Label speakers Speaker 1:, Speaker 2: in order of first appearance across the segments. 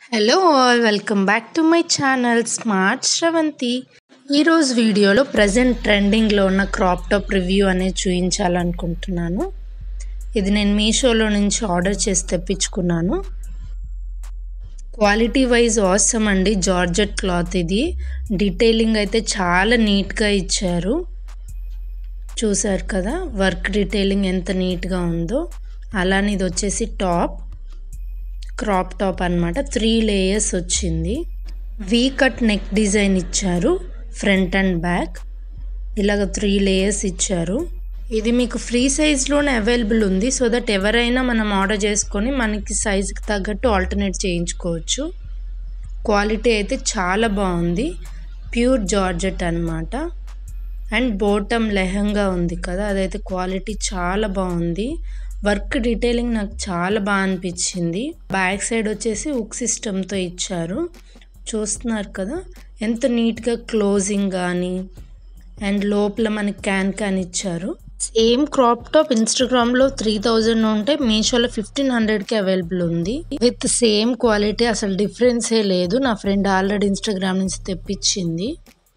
Speaker 1: hello all welcome back to my channel smart Sravanthi ఈరోజు వీడియోలో present ట్రెండింగ్లో ఉన్న క్రాప్ టాప్ రివ్యూ అనేది చూపించాలనుకుంటున్నాను ఇది నేను మీషోలో నుంచి ఆర్డర్ చేసి తెప్పించుకున్నాను క్వాలిటీ వైజ్ ఆసమ్ అండి జార్జెట్ క్లాత్ ఇది డీటెయిలింగ్ అయితే చాలా నీట్గా ఇచ్చారు చూసారు కదా వర్క్ డీటెయిలింగ్ ఎంత నీట్గా ఉందో అలానే ఇది వచ్చేసి టాప్ క్రాప్ టాప్ అనమాట త్రీ లేయర్స్ వచ్చింది వీ కట్ నెక్ డిజైన్ ఇచ్చారు ఫ్రంట్ అండ్ బ్యాక్ ఇలాగ త్రీ లేయర్స్ ఇచ్చారు ఇది మీకు ఫ్రీ సైజ్లోనే అవైలబుల్ ఉంది సో దట్ ఎవరైనా మనం ఆర్డర్ చేసుకొని మనకి సైజుకి తగ్గట్టు ఆల్టర్నేట్ చేయించుకోవచ్చు క్వాలిటీ అయితే చాలా బాగుంది ప్యూర్ జార్జెట్ అనమాట అండ్ బోటమ్ లెహంగా ఉంది కదా అదైతే క్వాలిటీ చాలా బాగుంది వర్క్ డీటెయిలింగ్ నాకు చాలా బాగా అనిపించింది బ్యాక్ సైడ్ వచ్చేసి ఉక్ సిస్టమ్తో ఇచ్చారు చూస్తున్నారు కదా ఎంత నీట్గా క్లోజింగ్ కానీ అండ్ లోపల మనకి క్యాన్ క్యాన్ ఇచ్చారు సేమ్ క్రాప్ టాప్ ఇన్స్టాగ్రామ్లో త్రీ థౌజండ్ ఉంటే మీషోలో ఫిఫ్టీన్ హండ్రెడ్కి అవైలబుల్ ఉంది విత్ సేమ్ క్వాలిటీ అసలు డిఫరెన్సే లేదు నా ఫ్రెండ్ ఆల్రెడీ ఇన్స్టాగ్రామ్ నుంచి తెప్పించింది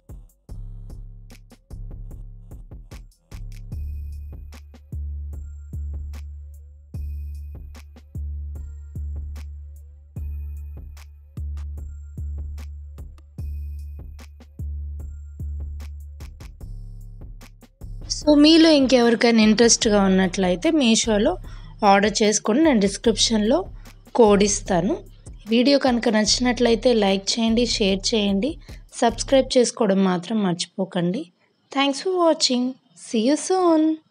Speaker 1: సో మీలో ఇంకెవరికైనా ఇంట్రెస్ట్గా ఉన్నట్లయితే మీషోలో ఆర్డర్ చేసుకొని నేను డిస్క్రిప్షన్లో కోడ్ ఇస్తాను వీడియో కనుక నచ్చినట్లయితే లైక్ చేయండి షేర్ చేయండి సబ్స్క్రైబ్ చేసుకోవడం మాత్రం మర్చిపోకండి thanks for watching see you soon